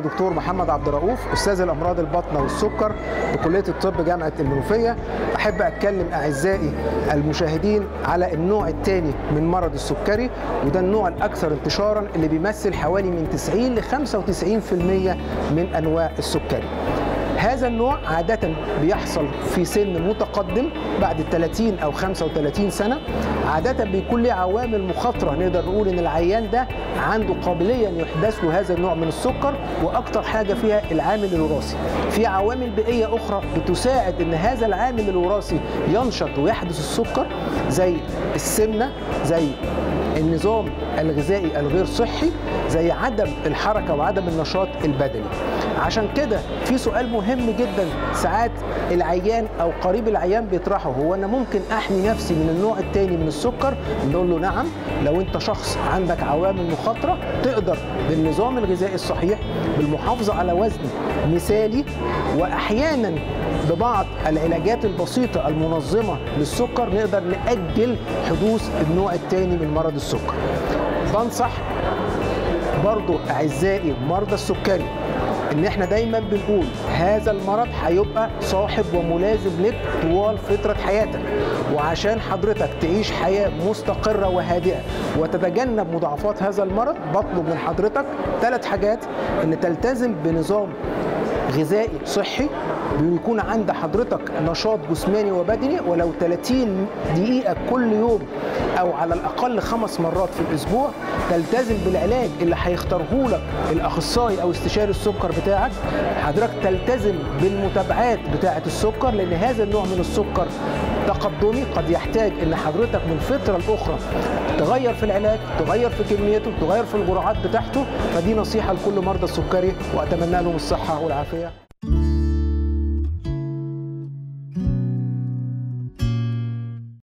الدكتور محمد عبد الرؤوف استاذ الامراض الباطنه والسكر بكليه الطب جامعه المنوفيه احب اتكلم اعزائي المشاهدين على النوع الثاني من مرض السكري وده النوع الاكثر انتشارا اللي بيمثل حوالي من 90 ل 95% من انواع السكري هذا النوع عادة بيحصل في سن متقدم بعد 30 أو 35 سنة عادة بيكون له عوامل مخاطرة نقدر نقول إن العيان ده عنده قابلية أن يحدث له هذا النوع من السكر وأكتر حاجة فيها العامل الوراثي في عوامل بيئية أخرى بتساعد أن هذا العامل الوراثي ينشط ويحدث السكر زي السمنة زي النظام الغذائي الغير صحي زي عدم الحركة وعدم النشاط البدني عشان كده في سؤال مهم جدا ساعات العيان او قريب العيان بيطرحه هو انا ممكن احمي نفسي من النوع الثاني من السكر نقول له نعم لو انت شخص عندك عوامل مخاطره تقدر بالنظام الغذائي الصحيح بالمحافظه على وزن مثالي واحيانا ببعض العلاجات البسيطه المنظمه للسكر نقدر ناجل حدوث النوع الثاني من مرض السكر بنصح برضو اعزائي مرضى السكري ان احنا دايما بنقول هذا المرض هيبقى صاحب وملازم لك طوال فتره حياتك وعشان حضرتك تعيش حياه مستقره وهادئه وتتجنب مضاعفات هذا المرض بطلب من حضرتك ثلاث حاجات ان تلتزم بنظام غذائي صحي بيكون عند حضرتك نشاط جسماني وبدني ولو 30 دقيقة كل يوم أو على الأقل خمس مرات في الأسبوع تلتزم بالعلاج اللي هيختاره لك الأخصائي أو استشاري السكر بتاعك حضرتك تلتزم بالمتابعات بتاعة السكر لأن هذا النوع من السكر تقدمي قد يحتاج ان حضرتك من فتره لاخرى تغير في العلاج تغير في كميته تغير في الجرعات بتاعته فدي نصيحه لكل مرضى السكري واتمنى لهم الصحه والعافيه